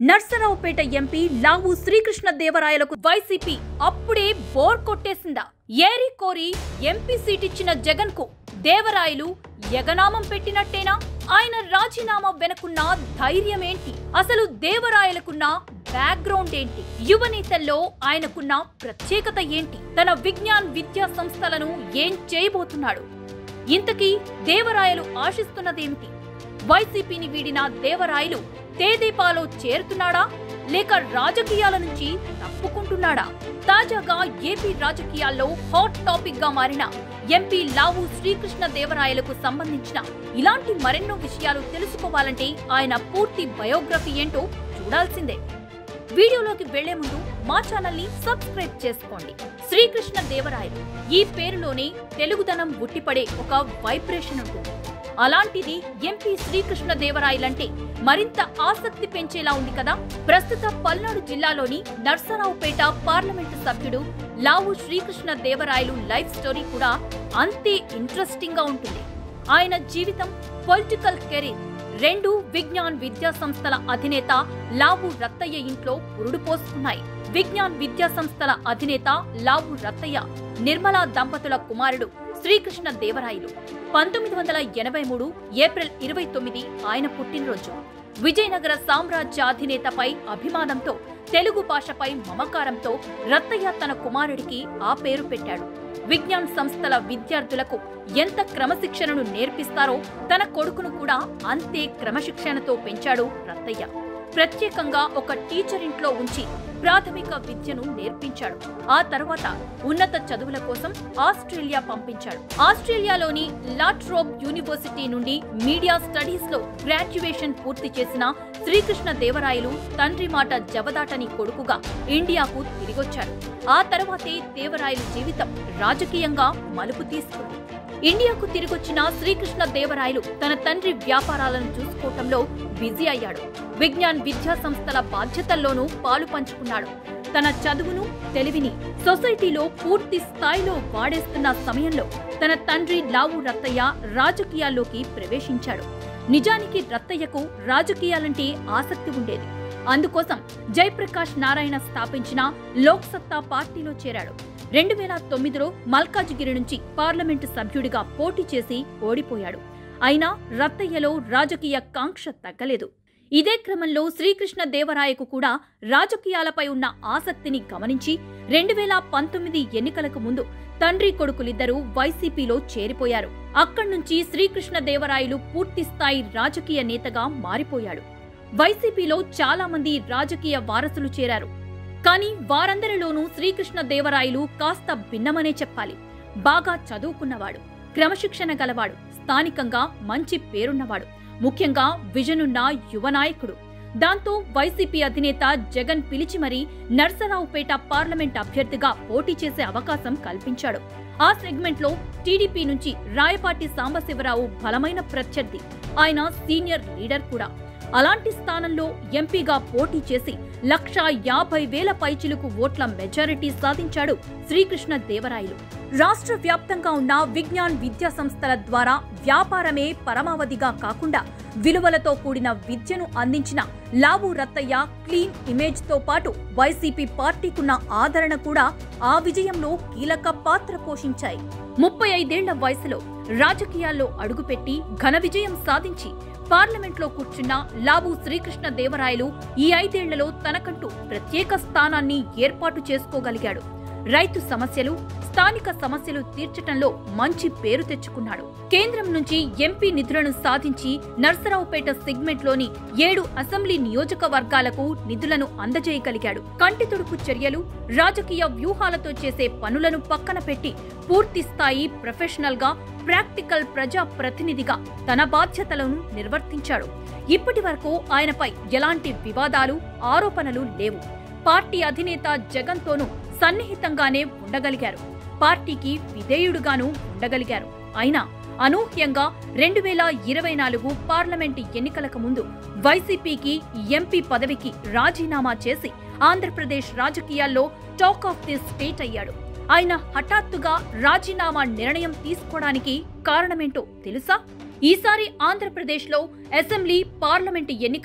Narasaraopet MP Lavu Srikrishna దేవరాయలకు వైసీపీ అప్పుడే bore కొట్టేసిందా ఏరి కోరి ఎంపీ సీట్ ఇచ్చిన జగన్ కు దేవరాయలు యగనామం పెట్టినట్టేనా ఆయన రాజీనామా వెనుకున్న ధైర్యం ఏంటి అసలు దేవరాయలకున్న బ్యాక్గ్రౌండ్ ఏంటి యువ నేతల్లో ఆయనకున్న ప్రత్యేకత ఏంటి తన విజ్ఞాన్ విద్యా సంస్థలను ఏం చేయబోతున్నాడు ఇంతకీ దేవరాయలు ఆశిస్తున్నదేమిటి వైసీపీని వీడిన దేవరాయలు తేదీపాలో చేరుతున్నాడా లేక రాజకీయాల నుంచి తప్పుకుంటున్నాడా తాజాగా ఏపీ రాజకీయాల్లో హాట్ టాపిక్ గా మారిన ఎంపీ లావు శ్రీకృష్ణ దేవరాయలకు సంబంధించిన ఇలాంటి మరెన్నో విషయాలు తెలుసుకోవాలంటే ఆయన పూర్తి బయోగ్రఫీ ఏంటో చూడాల్సిందే వీడియోలోకి వెళ్లే ముందు మా ఛానల్ ని సబ్స్క్రైబ్ చేసుకోండి శ్రీకృష్ణ దేవరాయలు ఈ పేరులోనే తెలుగుదనం ఉట్టిపడే ఒక వైబ్రేషన్ ఉంటుంది అలాంటిది ఎంపీ శ్రీకృష్ణ దేవరాయలంటే మరింత ఆసక్తి పెంచేలా ఉంది కదా ప్రస్తుత పల్నాడు జిల్లాలోని నర్సరావుపేట పార్లమెంటు సభ్యుడు లావు శ్రీకృష్ణ దేవరాయలు లైఫ్ స్టోరీ కూడా అంతే ఇంట్రెస్టింగ్ గా ఉంటుంది ఆయన జీవితం పొలిటికల్ కెరీర్ రెండు విజ్ఞాన్ విద్యా సంస్థల అధినేత లావు రత్తయ్య ఇంట్లో పురుడు పోసుకున్నాయి విజ్ఞాన్ విద్యా సంస్థల అధినేత లావు రత్తయ్య నిర్మలా దంపతుల కుమారుడు శ్రీకృష్ణ దేవరాయలు పంతొమ్మిది వందల ఎనభై మూడు ఏప్రిల్ ఇరవై తొమ్మిది ఆయన పుట్టినరోజు విజయనగర సామ్రాజ్యాధినేతపై అభిమానంతో తెలుగు భాషపై మమకారంతో రత్తయ్య తన కుమారుడికి ఆ పేరు పెట్టాడు విజ్ఞాన్ సంస్థల విద్యార్థులకు ఎంత క్రమశిక్షణను నేర్పిస్తారో తన కొడుకును కూడా అంతే క్రమశిక్షణతో పెంచాడు రత్తయ్య ప్రత్యేకంగా ఒక టీచర్ ఇంట్లో ఉంచి ప్రాథమిక విద్యను నేర్పించాడు ఆ తర్వాత ఉన్నత చదువుల కోసం ఆస్ట్రేలియా పంపించాడు ఆస్ట్రేలియాలోని లాట్రోబ్ యూనివర్సిటీ నుండి మీడియా స్టడీస్ లో గ్రాడ్యుయేషన్ పూర్తి చేసిన శ్రీకృష్ణ దేవరాయలు తండ్రి మాట జవదాటని కొడుకుగా ఇండియాకు తిరిగొచ్చాడు ఆ తర్వాతే దేవరాయలు జీవితం రాజకీయంగా మలుపు తీసుకుంది ఇండియాకు తిరిగొచ్చిన శ్రీకృష్ణ దేవరాయలు తన తండ్రి వ్యాపారాలను చూసుకోవటంలో బిజీ అయ్యాడు విజ్ఞాన్ విద్యా సంస్థల బాధ్యతల్లోనూ పాలు పంచుకున్నాడు తన చదువును తెలివిని సొసైటీలో పూర్తి స్థాయిలో వాడేస్తున్న సమయంలో తన తండ్రి లావు రత్తయ్య రాజకీయాల్లోకి ప్రవేశించాడు నిజానికి రత్తయ్యకు రాజకీయాలంటే ఆసక్తి ఉండేది అందుకోసం జయప్రకాష్ నారాయణ స్థాపించిన లోక్సత్తా పార్టీలో చేరాడు రెండు వేల తొమ్మిదిలో మల్కాజిగిరి నుంచి పార్లమెంటు సభ్యుడిగా పోటీ చేసి ఓడిపోయాడు అయినా రత్తయ్యలో రాజకీయ కాంక్ష తగ్గలేదు ఇదే క్రమంలో శ్రీకృష్ణ దేవరాయకు కూడా రాజకీయాలపై ఉన్న ఆసక్తిని గమనించి రెండు వేల పంతొమ్మిది ఎన్నికలకు ముందు తండ్రి కొడుకులిద్దరూ వైసీపీలో చేరిపోయారు అక్కడి నుంచి శ్రీకృష్ణ దేవరాయలు పూర్తి స్థాయి రాజకీయ నేతగా మారిపోయాడు వైసీపీలో చాలా మంది రాజకీయ వారసులు చేరారు కానీ వారందరిలోనూ శ్రీకృష్ణ దేవరాయలు కాస్త భిన్నమనే చెప్పాలి బాగా చదువుకున్నవాడు క్రమశిక్షణ గలవాడు స్థానికంగా మంచి పేరున్నవాడు ముఖ్యంగా విజనున్న యువ నాయకుడు దాంతో వైసీపీ అధినేత జగన్ పిలిచి మరీ నర్సరావుపేట పార్లమెంట్ అభ్యర్థిగా పోటీ చేసే అవకాశం కల్పించాడు ఆ సెగ్మెంట్ లో టీడీపీ నుంచి రాయపాటి సాంబశివరావు బలమైన ప్రత్యర్థి ఆయన సీనియర్ లీడర్ కూడా అలాంటి స్థానంలో ఎంపీగా పోటీ చేసి లక్షా యాభై వేల పైచిలుకు ఓట్ల మెజారిటీ సాధించాడు శ్రీకృష్ణ దేవరాయలు రాష్ట్ర వ్యాప్తంగా ఉన్న విజ్ఞాన్ విద్యా సంస్థల ద్వారా వ్యాపారమే పరమావధిగా కాకుండా విలువలతో కూడిన విద్యను అందించిన లావు రత్తయ్య క్లీన్ ఇమేజ్ తో పాటు వైసీపీ పార్టీకున్న ఆదరణ కూడా ఆ విజయంలో కీలక పాత్ర పోషించాయి ముప్పై ఐదేళ్ల వయసులో రాజకీయాల్లో అడుగుపెట్టి ఘన విజయం సాధించి పార్లమెంట్లో కూర్చున్న లావు శ్రీకృష్ణ దేవరాయలు ఈ ఐదేళ్లలో తనకంటూ ప్రత్యేక స్థానాన్ని ఏర్పాటు చేసుకోగలిగాడు రైతు సమస్యలు స్థానిక సమస్యలు తీర్చటంలో మంచి పేరు తెచ్చుకున్నాడు కేంద్రం నుంచి ఎంపీ నిధులను సాధించి నర్సరావుపేట సెగ్మెంట్లోని ఏడు అసెంబ్లీ నియోజకవర్గాలకు నిధులను అందజేయగలిగాడు కంటి తుడుపు చర్యలు రాజకీయ వ్యూహాలతో చేసే పనులను పక్కన పెట్టి పూర్తి స్థాయి ప్రొఫెషనల్ గా ప్రాక్టికల్ ప్రజా ప్రతినిధిగా తన బాధ్యతలను నిర్వర్తించాడు ఇప్పటి వరకు ఆయనపై ఎలాంటి వివాదాలు ఆరోపణలు లేవు పార్టీ అధినేత జగన్తోనూ సన్నిహితంగానే ఉండగలిగారు పార్టీకి విధేయుడుగాను ఉండగలిగారు అయినా అనూహ్యంగా రెండు వేల ఇరవై నాలుగు పార్లమెంటు ఎన్నికలకు ముందు వైసీపీకి ఎంపీ పదవికి రాజీనామా చేసి ఆంధ్రప్రదేశ్ రాజకీయాల్లో టాక్ ఆఫ్ ది స్టేట్ అయ్యాడు ఆయన హఠాత్తుగా రాజీనామా నిర్ణయం తీసుకోవడానికి కారణమేంటో తెలుసా ఈసారి ఆంధ్రప్రదేశ్లో అసెంబ్లీ పార్లమెంటు ఎన్నికలు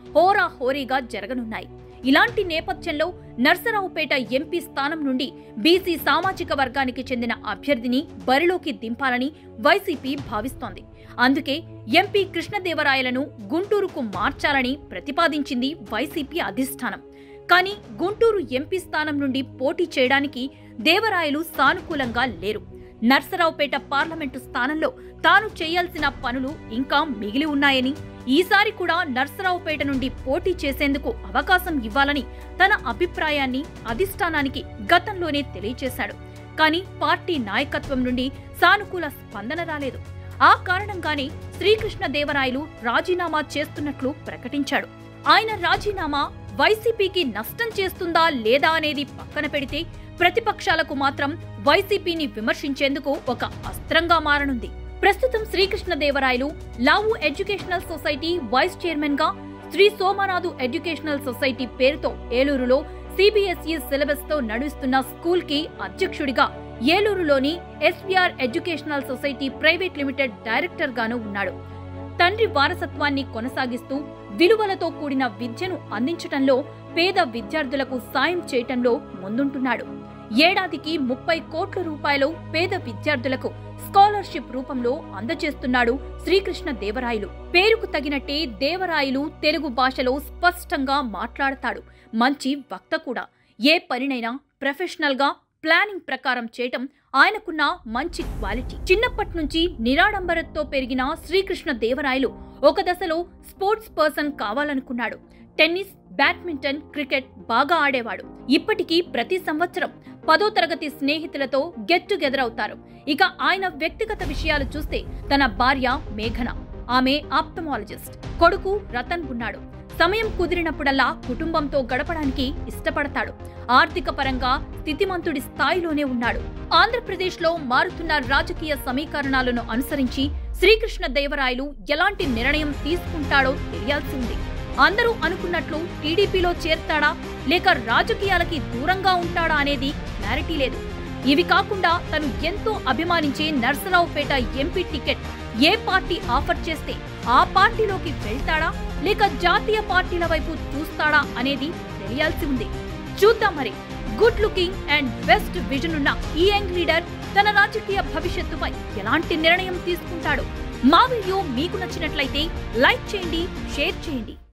హోరా హోరీగా జరగనున్నాయి ఇలాంటి నేపథ్యంలో నర్సరావుపేట ఎంపీ స్థానం నుండి బీసీ సామాజిక వర్గానికి చెందిన అభ్యర్థిని బరిలోకి దింపాలని వైసీపీ భావిస్తోంది అందుకే ఎంపీ కృష్ణదేవరాయలను గుంటూరుకు మార్చాలని ప్రతిపాదించింది వైసీపీ అధిష్టానం కానీ గుంటూరు ఎంపీ స్థానం నుండి పోటీ చేయడానికి దేవరాయలు సానుకూలంగా లేరు నర్సరావుపేట పార్లమెంటు స్థానంలో తాను చేయాల్సిన పనులు ఇంకా మిగిలి ఉన్నాయని ఈసారి కూడా నర్సరావుపేట నుండి పోటీ చేసేందుకు అవకాశం ఇవ్వాలని తన అభిప్రాయాన్ని అధిష్టానానికి గతంలోనే తెలియచేశాడు కానీ పార్టీ నాయకత్వం నుండి సానుకూల స్పందన రాలేదు ఆ కారణంగానే శ్రీకృష్ణదేవరాయలు రాజీనామా చేస్తున్నట్లు ప్రకటించాడు ఆయన రాజీనామా వైసీపీకి నష్టం చేస్తుందా లేదా అనేది పక్కన పెడితే ప్రతిపక్షాలకు మాత్రం వైసీపీని విమర్శించేందుకు ఒక అస్త్రంగా మారనుంది ప్రస్తుతం Srikrishnadevarayalu Lavu educational society vice chairman గా శ్రీ సోమనాథు ఎడ్యుకేషనల్ సొసైటీ పేరుతో ఏలూరులో సిబిఎస్ఈ సిలబస్ తో నడుస్తున్న స్కూల్ కి అధ్యక్షుడిగా ఏలూరులోని SVR educational society private limited director గాను ఉన్నాడు తండ్రి వారసత్వాన్ని కొనసాగిస్తూ విలువలతో కూడిన విద్యను అందించటంలో పేద విద్యార్థులకు సాయం చేయటంలో ముందుంటున్నాడు ఏడాదికి ముప్పై కోట్ల రూపాయలు పేద విద్యార్థులకు స్కాలర్షిప్ రూపంలో అందజేస్తున్నాడు శ్రీకృష్ణ దేవరాయలు పేరుకు తగినట్టే దేవరాయలు తెలుగు భాషలో స్పష్టంగా మాట్లాడతాడు మంచి వక్త కూడా ఏ పనినైనా ప్రొఫెషనల్ గా ప్లానింగ్ ప్రకారం చేయటం ఆయనకున్న మంచి క్వాలిటీ చిన్నప్పటి నుంచి నిరాడంబరతో పెరిగిన శ్రీకృష్ణ దేవరాయలు ఒక దశలో స్పోర్ట్స్ పర్సన్ కావాలనుకున్నాడు టెన్నిస్ బ్యాడ్మింటన్ క్రికెట్ బాగా ఆడేవాడు ఇప్పటికీ ప్రతి సంవత్సరం పదో తరగతి స్నేహితులతో గెట్ టుగెదర్ అవుతారు ఇక ఆయన వ్యక్తిగత విషయాలు చూస్తే తన భార్య మేఘన ఆమె ఆప్థమాలజిస్ట్ కొడుకు రతన్ ఉన్నాడు సమయం కుదిరినప్పుడల్లా కుటుంబంతో గడపడానికి ఇష్టపడతాడు ఆర్థిక పరంగా స్థితిమంతుడి స్థాయిలోనే ఉన్నాడు ఆంధ్రప్రదేశ్లో మారుతున్న రాజకీయ సమీకరణాలను అనుసరించి శ్రీకృష్ణ దేవరాయలు ఎలాంటి నిర్ణయం తీసుకుంటాడో తెలియాల్సి ఉంది అందరూ అనుకున్నట్లు టీడీపీలో చేరతాడా లేక రాజకీయాలకి దూరంగా ఉంటాడా అనేది క్లారిటీ లేదు ఇవి కాకుండా తను ఎంతో అభిమానించే నర్సరావుపేట ఎంపీ టికెట్ ఏ పార్టీ ఆఫర్ చేస్తే ఆ పార్టీలోకి వెళ్తాడా లేక జాతీయ పార్టీల వైపు చూస్తాడా అనేది తెలియాల్సి ఉంది చూద్దాం మరి good looking and best vision ఉన్న ఈ యంగ్ లీడర్ తన రాజకీయ భవిష్యత్తుపై ఎలాంటి నిర్ణయం తీసుకుంటాడో మా వీడియో మీకు నచ్చినట్లయితే లైక్ చేయండి షేర్ చేయండి